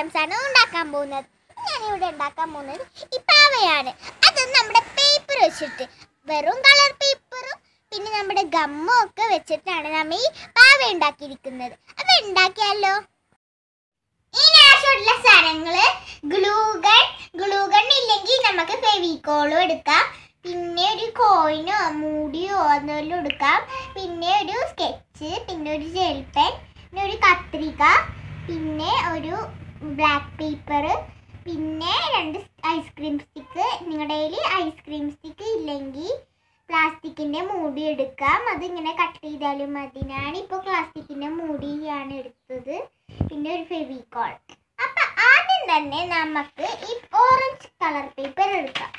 items ആണ് ഉണ്ടാക്കാൻ പോകുന്നത് ഞാനിവിടെ ഉണ്ടാക്കാൻ പോകുന്നത് ഈ പാവയാണ് അത് നമ്മുടെ പേപ്പർ വെച്ചിട്ട് വെറും കളർ പേപ്പറും പിന്നെ നമ്മുടെ ഗമ്മും ഒക്കെ വെച്ചിട്ടാണ് നമ്മൾ ഈ പാവ ഉണ്ടാക്കിയിരിക്കുന്നത് അപ്പൊ ഉണ്ടാക്കിയാലോ ഇതിനാവശ്യമുള്ള സാധനങ്ങള് ഗ്ലൂഗൺ ഗ്ലൂഗൺ ഇല്ലെങ്കിൽ നമുക്ക് ഫെവിക്കോളും എടുക്കാം പിന്നെ ഒരു കോയിനോ മൂടിയോ എന്തെങ്കിലും എടുക്കാം പിന്നെ ഒരു സ്കെച്ച് പിന്നെ ഒരു ജെൽ പെൻ പിന്നെ ഒരു കത്രിക പിന്നെ ഒരു ബ്ലാക്ക് പേപ്പർ പിന്നെ രണ്ട് ഐസ്ക്രീം സ്റ്റിക്ക് നിങ്ങളുടെ കയ്യിൽ ഐസ്ക്രീം സ്റ്റിക്ക് ഇല്ലെങ്കിൽ പ്ലാസ്റ്റിക്കിൻ്റെ മൂടി എടുക്കാം അതിങ്ങനെ കട്ട് ചെയ്താലും മതി ഞാനിപ്പോൾ പ്ലാസ്റ്റിക്കിൻ്റെ മൂടിയാണ് എടുത്തത് പിന്നെ ഒരു ഫെവിക്കോൾ അപ്പം ആദ്യം തന്നെ നമുക്ക് ഈ ഓറഞ്ച് കളർ പേപ്പർ എടുക്കാം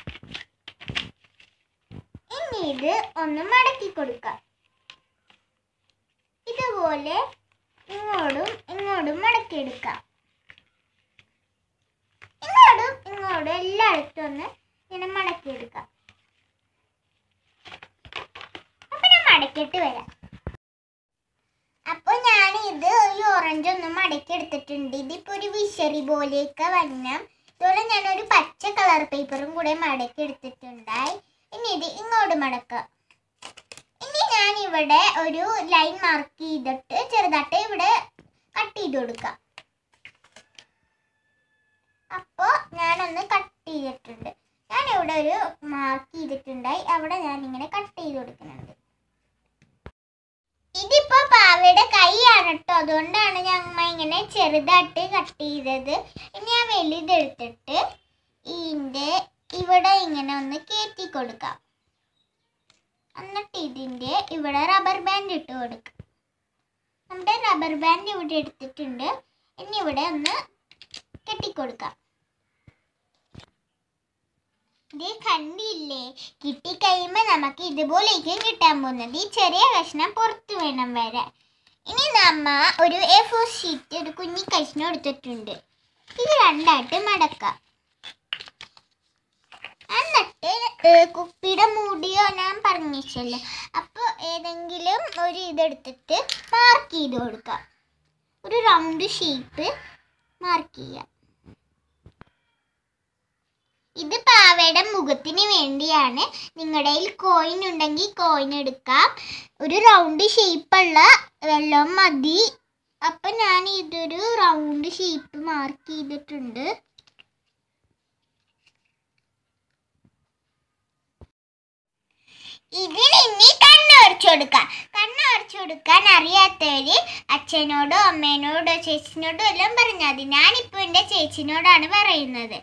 ഇനി ഇത് ഒന്ന് മടക്കി കൊടുക്കാം ഇതുപോലെ ഇങ്ങോട്ടും ഇങ്ങോട്ടും മടക്കി എടുക്കാം ഇങ്ങോട്ടും ഇങ്ങോട്ടും എല്ലായിടത്തും ഒന്ന് ഇങ്ങനെ മടക്കി എടുക്കാം അപ്പൊ ഞാൻ മടക്കിയിട്ട് വരാം അപ്പൊ ഞാൻ ഇത് ഈ ഓറഞ്ച് ഒന്ന് മടക്കി എടുത്തിട്ടുണ്ട് ഇതിപ്പോ ഒരു വിശറി പോലെയൊക്കെ വരണം ഇതുപോലെ ഞാൻ ഒരു പച്ച കളർ പേപ്പറും കൂടെ മടക്കി എടുത്തിട്ടുണ്ടായി ഇനി ഇത് ഇങ്ങോട്ട് മടക്കാം ഇനി ഞാൻ ഇവിടെ ഒരു ലൈൻ മാർക്ക് ചെയ്തിട്ട് ചെറുതായിട്ട് ഇവിടെ കട്ട് ചെയ്ത് കൊടുക്കാം അപ്പോൾ ഞാനൊന്ന് കട്ട് ചെയ്തിട്ടുണ്ട് ഞാൻ ഇവിടെ ഒരു മാർക്ക് ചെയ്തിട്ടുണ്ടായി അവിടെ ഞാൻ ഇങ്ങനെ കട്ട് ചെയ്ത് കൊടുക്കുന്നുണ്ട് ഇതിപ്പോ പാവയുടെ കൈയാണ് കേട്ടോ അതുകൊണ്ടാണ് ഞമ്മ ഇങ്ങനെ ചെറുതായിട്ട് കട്ട് ചെയ്തത് ഇനി ഞാൻ വലുതെടുത്തിട്ട് ഇതിൻ്റെ ഇവിടെ ഇങ്ങനെ ഒന്ന് കയറ്റി കൊടുക്കാം എന്നിട്ട് ഇതിൻ്റെ ഇവിടെ റബ്ബർ ബാൻഡ് ഇട്ട് കൊടുക്കാം നമ്മുടെ റബ്ബർ ബാൻഡ് ഇവിടെ എടുത്തിട്ടുണ്ട് ഇനി ഇവിടെ ഒന്ന് കെട്ടിക്കൊടുക്കാം ഇത് കണ്ടില്ലേ കിട്ടിക്കഴിയുമ്പോൾ നമുക്ക് ഇതുപോലേക്കും കിട്ടാൻ പോകുന്നത് ഈ ചെറിയ കഷ്ണം പുറത്ത് വേണം വരാൻ ഇനി നമ്മ ഒരു എ ഫോർ ഷീറ്റ് ഒരു കുഞ്ഞി കഷ്ണം എടുത്തിട്ടുണ്ട് ഇത് രണ്ടായിട്ട് മടക്കാം എന്നിട്ട് ഏഹ്, കുപ്പിയുടെ മൂടിയോ ഞാൻ പറഞ്ഞിച്ചല്ലോ അപ്പോൾ ഏതെങ്കിലും ഒരു ഇതെടുത്തിട്ട് മാർക്ക് ചെയ്ത് കൊടുക്കാം ഒരു റൗണ്ട് ഷേപ്പ് മാർക്ക് ചെയ്യാം ഇത് പാവയുടെ മുഖത്തിന് വേണ്ടിയാണ് നിങ്ങളുടെ കയ്യിൽ കോയിൻ ഉണ്ടെങ്കിൽ കോയിൻ എടുക്കാം ഒരു റൗണ്ട് ഷേപ്പുള്ള വെള്ളം മതി അപ്പം ഞാൻ ഇതൊരു റൗണ്ട് ഷേപ്പ് മാർക്ക് ചെയ്തിട്ടുണ്ട് ഇതിൽ ഇനി കണ്ണ് വരച്ചു കൊടുക്കാം കണ്ണ് വരച്ചു കൊടുക്കാൻ അറിയാത്തവര് അച്ഛനോടോ അമ്മേനോടോ ചേച്ചിനോടോ എല്ലാം പറഞ്ഞാൽ മതി ഞാനിപ്പോൾ എൻ്റെ ചേച്ചിനോടാണ് പറയുന്നത്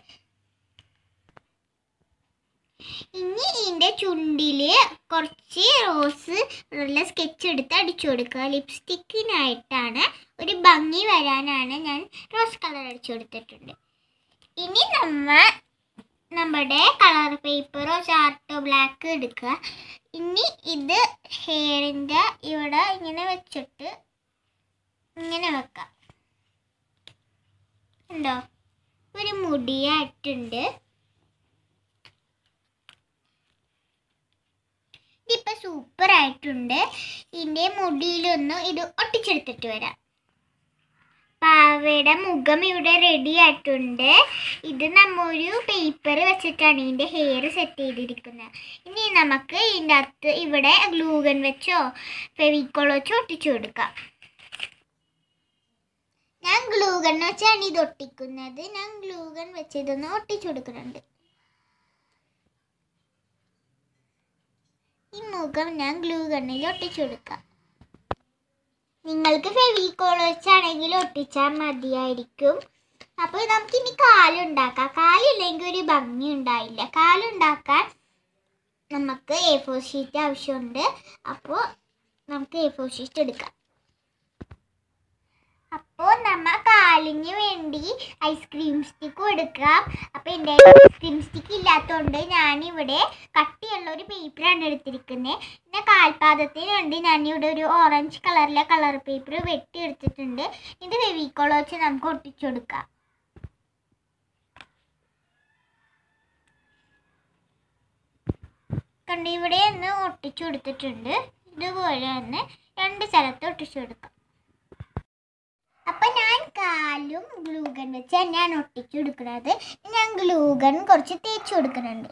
ഇനി ഇതിൻ്റെ ചുണ്ടില് കുറച്ച് റോസ് ഉള്ള സ്കെച്ച് എടുത്ത് അടിച്ചു കൊടുക്കുക ലിപ്സ്റ്റിക്കിനായിട്ടാണ് ഒരു ഭംഗി വരാനാണ് ഞാൻ റോസ് കളർ അടിച്ചു കൊടുത്തിട്ടുണ്ട് ഇനി നമ്മ നമ്മുടെ കളർ പേപ്പറോ ചാർട്ടോ ബ്ലാക്ക് എടുക്കുക ഇനി ഇത് ഹെയറിൻ്റെ ഇവിടെ ഇങ്ങനെ വെച്ചിട്ട് ഇങ്ങനെ വെക്കാം ഉണ്ടോ ഒരു മുടിയായിട്ടുണ്ട് ഇതിപ്പോൾ സൂപ്പർ ആയിട്ടുണ്ട് ഇതിൻ്റെ മുടിയിലൊന്ന് ഇത് ഒട്ടിച്ചെടുത്തിട്ട് വരാം പാവയുടെ മുഖം ഇവിടെ റെഡി ആയിട്ടുണ്ട് ഇത് നമ്മ ഒരു പേപ്പർ വെച്ചിട്ടാണ് ഇതിൻ്റെ ഹെയർ സെറ്റ് ചെയ്തിരിക്കുന്നത് ഇനി നമുക്ക് ഇതിൻ്റെ അകത്ത് ഇവിടെ ഗ്ലൂഗൻ വെച്ചോ ഫെവിക്കോൾ വെച്ചോ ഒട്ടിച്ചു കൊടുക്കാം ഞാൻ ഗ്ലൂഗൺ വെച്ചാണ് ഇത് ഒട്ടിക്കുന്നത് ഞാൻ ഗ്ലൂഗൺ വെച്ച് ഇതൊന്ന് ഒട്ടിച്ചു കൊടുക്കുന്നുണ്ട് ഈ മുഖം ഞാൻ ഗ്ലൂ ഗണ്ണിൽ ഒട്ടിച്ചു കൊടുക്കാം നിങ്ങൾക്ക് ഫെവിക്കോൾ വെച്ചാണെങ്കിൽ ഒട്ടിച്ചാൽ മതിയായിരിക്കും അപ്പോൾ നമുക്ക് ഇനി കാലുണ്ടാക്കാം കാലില്ലെങ്കിൽ ഒരു ഭംഗി ഉണ്ടായില്ല കാലുണ്ടാക്കാൻ നമുക്ക് എ ഫോർ ഷീറ്റ് ആവശ്യമുണ്ട് അപ്പോൾ നമുക്ക് എ ഫോർ ഷീറ്റ് എടുക്കാം അപ്പോൾ നമ്മ കാലിന് വേണ്ടി ഐസ്ക്രീം സ്റ്റിക്കും എടുക്കാം അപ്പോൾ എൻ്റെ ഐസ്ക്രീം സ്റ്റിക്ക് ഇല്ലാത്തതുകൊണ്ട് ഞാനിവിടെ കട്ടിയുള്ള ഒരു പേപ്പറാണ് എടുത്തിരിക്കുന്നത് പിന്നെ കാൽപാദത്തിന് വേണ്ടി ഞാനിവിടെ ഒരു ഓറഞ്ച് കളറിലെ കളർ പേപ്പർ വെട്ടി എടുത്തിട്ടുണ്ട് ഇത് ഫെവിക്കോൾ വെച്ച് നമുക്ക് ഒട്ടിച്ചു കൊടുക്കാം കണ്ട് ഇവിടെ ഒന്ന് ഒട്ടിച്ചു കൊടുത്തിട്ടുണ്ട് ഇതുപോലെ തന്നെ രണ്ട് സ്ഥലത്ത് ഒട്ടിച്ചു കൊടുക്കാം അപ്പൊ ഞാൻ കാലും ഗ്ലൂഗൺ വെച്ച് തന്നെയാണ് ഒട്ടിച്ചു കൊടുക്കുന്നത് ഞാൻ ഗ്ലൂഗൺ കുറച്ച് തേച്ച് കൊടുക്കുന്നുണ്ട്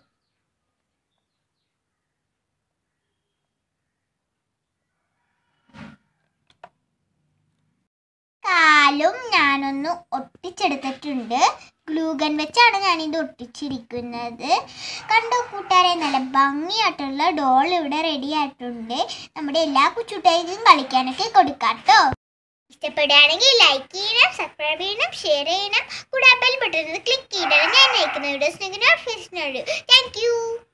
കാലും ഞാനൊന്ന് ഒട്ടിച്ചെടുത്തിട്ടുണ്ട് ഗ്ലൂഗൺ വെച്ചാണ് ഞാനിത് ഒട്ടിച്ചിരിക്കുന്നത് കണ്ടോ കൂട്ടുകാരെ നല്ല ഭംഗിയായിട്ടുള്ള ഡോൾ ഇവിടെ റെഡി ആയിട്ടുണ്ട് നമ്മുടെ എല്ലാ കുച്ചുട്ടേക്കും കളിക്കാനൊക്കെ കൊടുക്കാം കേട്ടോ ഇഷ്ടപ്പെടുകയാണെങ്കിൽ ലൈക്ക് ചെയ്യണം സബ്സ്ക്രൈബ് ചെയ്യണം ഷെയർ ചെയ്യണം കൂടെ ബെൽ ബട്ടൺ ക്ലിക്ക് ചെയ്യണം ഞാൻ അയക്കുന്ന വീഡിയോസ് നിങ്ങൾക്ക് നോട്ടിഫിക്കേഷൻ താങ്ക് യു